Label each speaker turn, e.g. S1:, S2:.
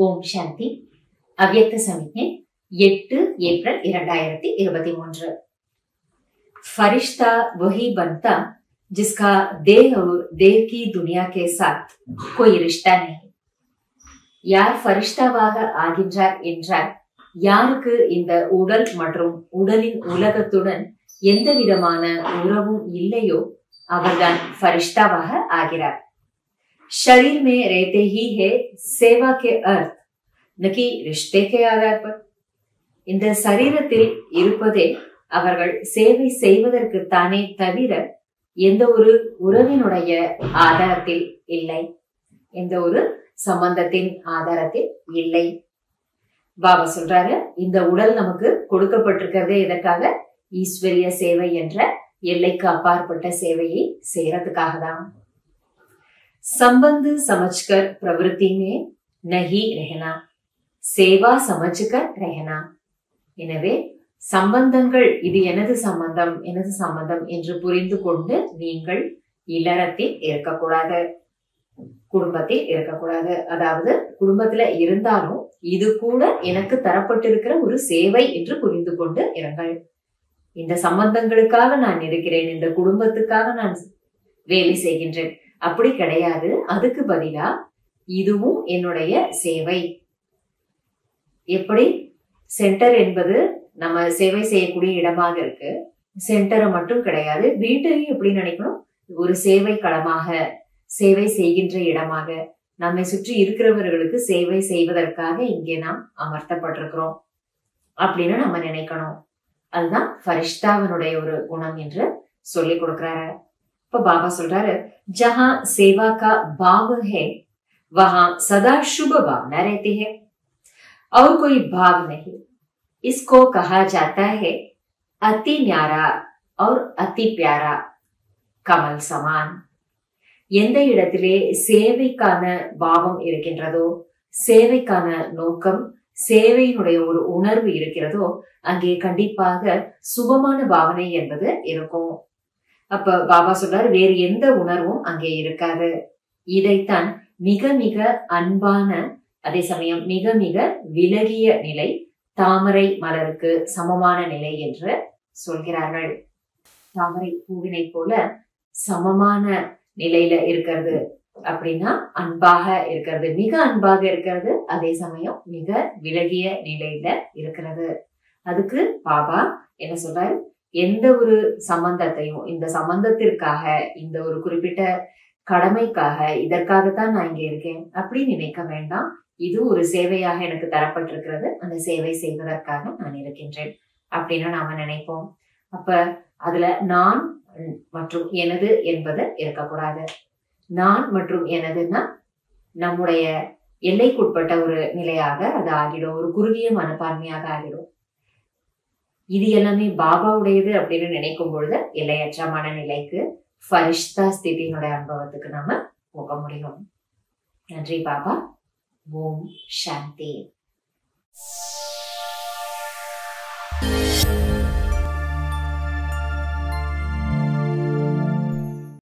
S1: ஓம் சாந்தி அவ்யக்த சமிக்ஞை எட்டு ஏப்ரல் இரண்டாயிரத்தி இருபத்தி மூன்று फरिश्ता वही बनता जिसका देह और देह की दुनिया के साथ कोई रिश्ता नहीं யார் ஃபரிஷ்தாவாக ஆகின்றார் என்றால் யாருக்கு இந்த உடல் மற்றும் உடலின் உலகத்துடன் எந்த விதமான உறவும் இல்லையோ அவர்தான் ஃபரிஷ்தாவாக ஆகிறார் शरीर में रहते ही है सेवा के अर्थ न कि रिश्ते के आधार पर இந்த சரீரத்தில் இருப்பதே அவர்கள் சேவை செய்வதற்குத்தானே தவிர எந்த ஒரு உறவினுடைய ஆதாரத்தில் இல்லை எந்த ஒரு சம்பந்தத்தின் ஆதாரத்தில் இல்லை பாபா சொல்றாரு இந்த உடல் நமக்கு கொடுக்கப்பட்டிருக்கிறதே எதற்காக ஈஸ்வரிய சேவை என்ற எல்லைக்கு அப்பாற்பட்ட சேவையை செய்யறதுக்காக தான் संबंध समझकर प्रवृत्ति में नहीं रहना சேவா சமச்சுக்கர் रहना எனவே சம்பந்தங்கள் இது எனது சம்பந்தம் எனது சம்பந்தம் என்று புரிந்து கொண்டு நீங்கள் இல்லறத்தில் இருக்கக்கூடாது குடும்பத்தில் இருக்கக்கூடாது அதாவது குடும்பத்துல இருந்தாலும் இது கூட எனக்கு தரப்பட்டிருக்கிற ஒரு சேவை என்று புரிந்து கொண்டு இருங்கள் இந்த சம்பந்தங்களுக்காக நான் இருக்கிறேன் இந்த குடும்பத்துக்காக நான் வேலை செய்கின்றேன் அப்படி கிடையாது அதுக்கு பதிலா இதுவும் என்னுடைய சேவை எப்படி சென்டர் என்பது நம்ம சேவை செய்யக்கூடிய இடமாக இருக்கு சென்டரை மட்டும் கிடையாது வீட்டையும் எப்படி நினைக்கணும் ஒரு சேவை களமாக சேவை செய்கின்ற இடமாக நம்மை சுற்றி இருக்கிறவர்களுக்கு சேவை செய்வதற்காக இங்கே நாம் அமர்த்தப்பட்டிருக்கிறோம் அப்படின்னு நம்ம நினைக்கணும் அதுதான் ஃபரிஷ்தாவனுடைய ஒரு குணம் என்று சொல்லி கொடுக்கிறாரு இப்ப பாபா சொல்றாரு जहां सेवा का भाव है वहां सदा शुभ भावना रहती है और कोई भाव नहीं इसको कहा जाता है अति न्यारा और अति प्यारा கமல் சமான் எந்த இடத்திலே சேவைக்கான பாவம் இருக்கின்றதோ சேவைக்கான நோக்கம் சேவையினுடைய ஒரு உணர்வு இருக்கிறதோ அங்கே கண்டிப்பாக சுபமான பாவனை என்பது இருக்கும் அப்ப பாபா சொல்றாரு வேறு எந்த உணர்வும் அங்கே இருக்காது இதைத்தான் மிக மிக அன்பான அதே சமயம் மிக மிக விலகிய நிலை தாமரை மலருக்கு சமமான நிலை என்று சொல்கிறார்கள் தாமரை பூவினை போல சமமான நிலையில இருக்கிறது அப்படின்னா அன்பாக இருக்கிறது மிக அன்பாக இருக்கிறது அதே சமயம் மிக விலகிய நிலையில இருக்கிறது அதுக்கு பாபா என்ன சொல்றாரு எந்த ஒரு சம்பந்தத்தையும் இந்த சம்பந்தத்திற்காக இந்த ஒரு குறிப்பிட்ட கடமைக்காக இதற்காகத்தான் நான் இங்க இருக்கேன் அப்படி நினைக்க வேண்டாம் இது ஒரு சேவையாக எனக்கு தரப்பட்டிருக்கிறது அந்த சேவை செய்வதற்காக நான் இருக்கின்றேன் அப்படின்னு நாம நினைப்போம் அப்ப அதுல நான் மற்றும் எனது என்பது இருக்கக்கூடாது நான் மற்றும் எனதுன்னா நம்முடைய எல்லைக்குட்பட்ட ஒரு நிலையாக அது ஆகிடும் ஒரு குறுகிய மனப்பான்மையாக ஆகிடும் இது எல்லாமே பாபாவுடையது அப்படின்னு நினைக்கும் பொழுது எல்லையற்ற மனநிலைக்கு ஃபரிஷ்தா ஸ்திதியினுடைய அனுபவத்துக்கு நாம போக முடியும் நன்றி பாபா ஓம் சாந்தி